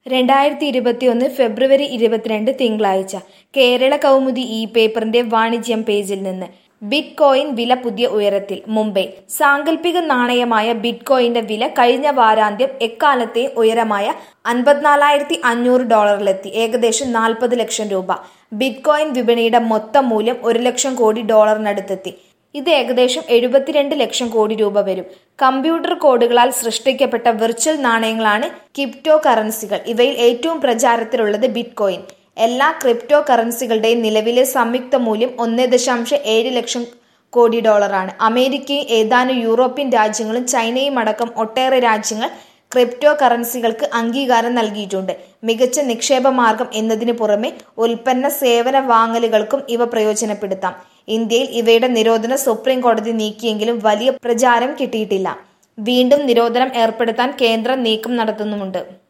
രണ്ടായിരത്തി ഇരുപത്തിയൊന്ന് ഫെബ്രുവരി ഇരുപത്തിരണ്ട് തിങ്കളാഴ്ച കേരള കൗമുദി ഇ പേപ്പറിന്റെ വാണിജ്യം പേജിൽ നിന്ന് ബിറ്റ് കോയിൻ വില പുതിയ ഉയരത്തിൽ മുംബൈ സാങ്കല്പിക നാണയമായ ബിറ്റ് കോയിന്റെ വില കഴിഞ്ഞ വാരാന്ത്യം എക്കാലത്തെ ഉയരമായ അൻപത്തിനാലായിരത്തി അഞ്ഞൂറ് ഡോളറിലെത്തി ഏകദേശം നാൽപ്പത് ലക്ഷം രൂപ ബിറ്റ് കോയിൻ വിപണിയുടെ മൊത്തം മൂല്യം ഒരു ലക്ഷം കോടി ഡോളറിനടുത്തെത്തി ഇത് ഏകദേശം എഴുപത്തിരണ്ട് ലക്ഷം കോടി രൂപ വരും കമ്പ്യൂട്ടർ കോഡുകളാൽ സൃഷ്ടിക്കപ്പെട്ട വിർച്വൽ നാണയങ്ങളാണ് ക്രിപ്റ്റോ കറൻസികൾ ഇവയിൽ ഏറ്റവും പ്രചാരത്തിലുള്ളത് ബിറ്റ് കോയിൻ എല്ലാ ക്രിപ്റ്റോ കറൻസികളുടെയും നിലവിലെ സംയുക്ത മൂല്യം ഒന്നേ ദശാംശം ഏഴ് ലക്ഷം കോടി ഡോളറാണ് അമേരിക്കയും ഏതാനും യൂറോപ്യൻ രാജ്യങ്ങളും ചൈനയും അടക്കം ഒട്ടേറെ രാജ്യങ്ങൾ ക്രിപ്റ്റോ കറൻസികൾക്ക് അംഗീകാരം നൽകിയിട്ടുണ്ട് മികച്ച നിക്ഷേപ മാർഗം എന്നതിനു പുറമെ ഉൽപ്പന്ന സേവന വാങ്ങലുകൾക്കും ഇവ പ്രയോജനപ്പെടുത്താം ഇന്ത്യയിൽ ഇവയുടെ നിരോധനം സുപ്രീം കോടതി നീക്കിയെങ്കിലും വലിയ പ്രചാരം കിട്ടിയിട്ടില്ല വീണ്ടും നിരോധനം ഏർപ്പെടുത്താൻ കേന്ദ്രം നീക്കം നടത്തുന്നുമുണ്ട്